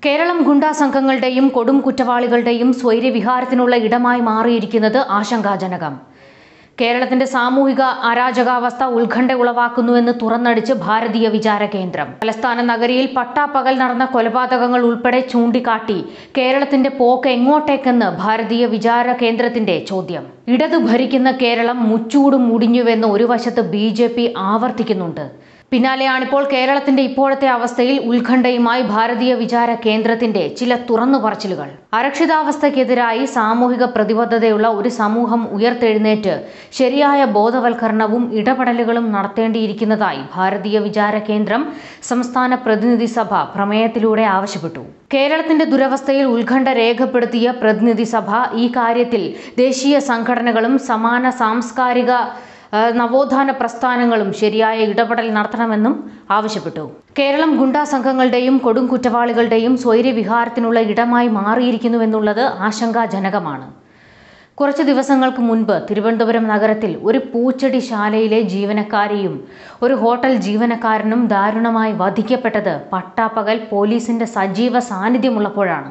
കേരളം ഗുണ്ടാ സംഘങ്ങളുടെയും കൊടും കുറ്റവാളികളുടെയും സ്വൈര്യവിഹാരത്തിനുള്ള ഇടമായി മാറിയിരിക്കുന്നത് ആശങ്കാജനകം കേരളത്തിന്റെ സാമൂഹിക അരാജകാവസ്ഥ ഉത്കണ്ഠ ഉളവാക്കുന്നുവെന്ന് തുറന്നടിച്ച് ഭാരതീയ വിചാര കേന്ദ്രം തലസ്ഥാന നഗരിയിൽ പട്ടാപ്പകൽ നടന്ന കൊലപാതകങ്ങൾ ഉൾപ്പെടെ ചൂണ്ടിക്കാട്ടി കേരളത്തിന്റെ പോക്ക് എങ്ങോട്ടേക്കെന്ന് ഭാരതീയ വിചാര കേന്ദ്രത്തിന്റെ ചോദ്യം ഇടതു ഭരിക്കുന്ന കേരളം മുച്ചൂടും മുടിഞ്ഞുവെന്ന് ഒരു വശത്ത് ബി ജെ പി ആവർത്തിക്കുന്നുണ്ട് പിന്നാലെയാണിപ്പോൾ കേരളത്തിന്റെ ഇപ്പോഴത്തെ അവസ്ഥയിൽ ഉത്കണ്ഠയുമായി ഭാരതീയ വിചാര കേന്ദ്രത്തിന്റെ ചില തുറന്നു പറച്ചിലുകൾ അരക്ഷിതാവസ്ഥയ്ക്കെതിരായി സാമൂഹിക പ്രതിബദ്ധതയുള്ള ഒരു സമൂഹം ഉയർത്തെഴുന്നേറ്റ് ശരിയായ ബോധവൽക്കരണവും ഇടപെടലുകളും നടത്തേണ്ടിയിരിക്കുന്നതായി ഭാരതീയ വിചാര കേന്ദ്രം സംസ്ഥാന പ്രതിനിധി സഭ പ്രമേയത്തിലൂടെ ആവശ്യപ്പെട്ടു കേരളത്തിന്റെ ദുരവസ്ഥയിൽ ഉത്കണ്ഠ രേഖപ്പെടുത്തിയ പ്രതിനിധി സഭ ഈ കാര്യത്തിൽ ദേശീയ സംഘടനകളും സമാന സാംസ്കാരിക ആ, നവോത്ഥാന പ്രസ്ഥാനങ്ങളും ശരിയായ ഇടപെടൽ നടത്തണമെന്നും ആവശ്യപ്പെട്ടു കേരളം ഗുണ്ടാ സംഘങ്ങളുടെയും കൊടും കുറ്റവാളികളുടെയും സ്വൈര്യവിഹാരത്തിനുള്ള ഇടമായി മാറിയിരിക്കുന്നുവെന്നുള്ളത് ആശങ്കാജനകമാണ് കുറച്ച് ദിവസങ്ങൾക്ക് മുൻപ് തിരുവനന്തപുരം നഗരത്തിൽ ഒരു പൂച്ചെടി ശാലയിലെ ജീവനക്കാരിയും ഒരു ഹോട്ടൽ ജീവനക്കാരനും ദാരുണമായി വധിക്കപ്പെട്ടത് പട്ടാപ്പകൽ പോലീസിന്റെ സജീവ സാന്നിധ്യമുള്ളപ്പോഴാണ്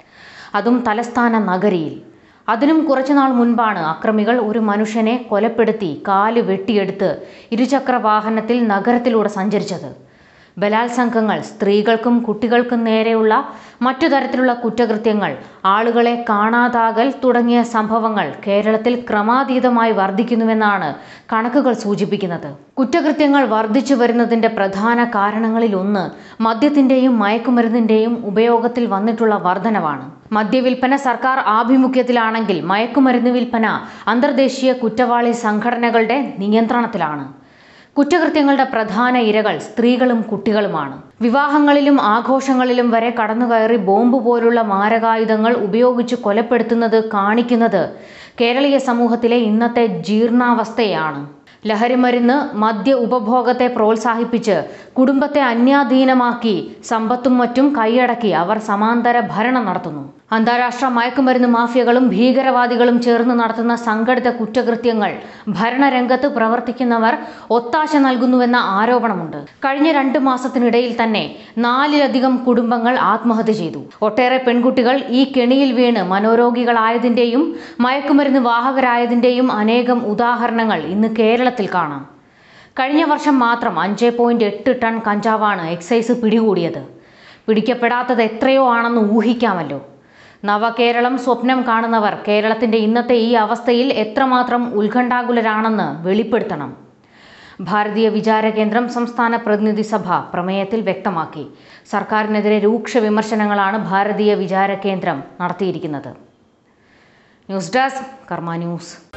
അതും തലസ്ഥാന നഗരിയിൽ അതിനും കുറച്ചുനാൾ മുൻപാണ് അക്രമികൾ ഒരു മനുഷ്യനെ കൊലപ്പെടുത്തി കാല് വെട്ടിയെടുത്ത് ഇരുചക്ര വാഹനത്തിൽ നഗരത്തിലൂടെ സഞ്ചരിച്ചത് ബലാത്സംഗങ്ങൾ സ്ത്രീകൾക്കും കുട്ടികൾക്കും നേരെയുള്ള മറ്റു തരത്തിലുള്ള കുറ്റകൃത്യങ്ങൾ ആളുകളെ കാണാതാകൽ തുടങ്ങിയ സംഭവങ്ങൾ കേരളത്തിൽ ക്രമാതീതമായി വർദ്ധിക്കുന്നുവെന്നാണ് കണക്കുകൾ സൂചിപ്പിക്കുന്നത് കുറ്റകൃത്യങ്ങൾ വർദ്ധിച്ചു വരുന്നതിന്റെ പ്രധാന കാരണങ്ങളിൽ ഒന്ന് മദ്യത്തിന്റെയും മയക്കുമരുന്നിന്റെയും ഉപയോഗത്തിൽ വന്നിട്ടുള്ള വർധനവാണ് മദ്യവിൽപ്പന സർക്കാർ ആഭിമുഖ്യത്തിലാണെങ്കിൽ മയക്കുമരുന്ന് വിൽപ്പന അന്തർദേശീയ കുറ്റവാളി സംഘടനകളുടെ നിയന്ത്രണത്തിലാണ് കുറ്റകൃത്യങ്ങളുടെ പ്രധാന ഇരകൾ സ്ത്രീകളും കുട്ടികളുമാണ് വിവാഹങ്ങളിലും ആഘോഷങ്ങളിലും വരെ കടന്നുകയറി ബോംബ് പോലുള്ള മാരകായുധങ്ങൾ ഉപയോഗിച്ച് കൊലപ്പെടുത്തുന്നത് കാണിക്കുന്നത് കേരളീയ സമൂഹത്തിലെ ഇന്നത്തെ ജീർണാവസ്ഥയാണ് ലഹരിമരുന്ന് മദ്യ ഉപഭോഗത്തെ പ്രോത്സാഹിപ്പിച്ച് കുടുംബത്തെ അന്യാധീനമാക്കി സമ്പത്തും മറ്റും കൈയടക്കി അവർ സമാന്തര ഭരണം നടത്തുന്നു അന്താരാഷ്ട്ര മയക്കുമരുന്ന് മാഫിയകളും ഭീകരവാദികളും ചേർന്ന് നടത്തുന്ന സംഘടിത കുറ്റകൃത്യങ്ങൾ ഭരണരംഗത്ത് പ്രവർത്തിക്കുന്നവർ ഒത്താശ നൽകുന്നുവെന്ന ആരോപണമുണ്ട് കഴിഞ്ഞ രണ്ട് മാസത്തിനിടയിൽ തന്നെ നാലിലധികം കുടുംബങ്ങൾ ആത്മഹത്യ ചെയ്തു ഒട്ടേറെ പെൺകുട്ടികൾ ഈ കെണിയിൽ വീണ് മനോരോഗികളായതിന്റെയും മയക്കുമരുന്ന് വാഹകരായതിന്റെയും അനേകം ഉദാഹരണങ്ങൾ ഇന്ന് കേരളത്തിൽ കാണാം കഴിഞ്ഞ വർഷം മാത്രം അഞ്ച് പോയിന്റ് എട്ട് ടൺ കഞ്ചാവാണ് എക്സൈസ് പിടികൂടിയത് പിടിക്കപ്പെടാത്തത് എത്രയോ ആണെന്ന് ഊഹിക്കാമല്ലോ നവകേരളം സ്വപ്നം കാണുന്നവർ കേരളത്തിന്റെ ഇന്നത്തെ ഈ അവസ്ഥയിൽ എത്രമാത്രം ഉത്കണ്ഠാകുലരാണെന്ന് വെളിപ്പെടുത്തണം ഭാരതീയ വിചാര കേന്ദ്രം സംസ്ഥാന പ്രതിനിധി സഭ പ്രമേയത്തിൽ വ്യക്തമാക്കി സർക്കാരിനെതിരെ രൂക്ഷ വിമർശനങ്ങളാണ് ഭാരതീയ വിചാര കേന്ദ്രം നടത്തിയിരിക്കുന്നത് ന്യൂസ് ഡെസ്ക് കർമ്മ ന്യൂസ്